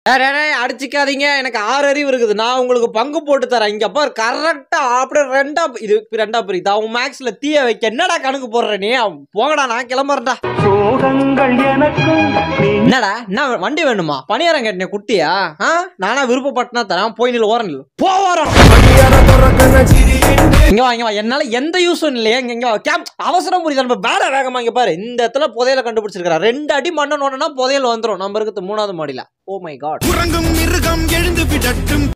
டேய், டேய், டேய், அடிச்சுக்காதீங்க எனக்கு ஆறு அறிவு இருக்குது நான் உங்களுக்கு பங்கு போட்டு தரேன் இங்க பாரு கரெக்டா அப்படியே ரெண்டா இது ரெண்டா பிரிக்குதா உன் மேக்ஸ்ல தீய வைக்க என்னடா கணக்கு போடுற நீ போங்கடா நான் கிளம்புறேன்டா சோகங்கள் எனக்கும் நீ என்னடா என்ன வண்டி வேணுமா பணியாரம் கேட்டேன் குட்டியா ஆ நானா விருப்பப்பட்டனா தரேன் போய் நில் ஓரம் நில் போ ஓரம் இங்க வா இங்க வா என்னால எந்த யூஸும் இல்லையா இங்க இங்க வா கேம் அவசரம் புரியுது நம்ம வேலை வேகமா இங்க பாரு இந்த இடத்துல புதையல கண்டுபிடிச்சிருக்கா ரெண்டு அடி மண்ணு நோண்டனா புதையல் வந்துரும் நம்ம இருக்கிறது மூணாவது மாடியில ஓ மை காட் உறங்கும் மிருகம் எழுந்து விடட்டும்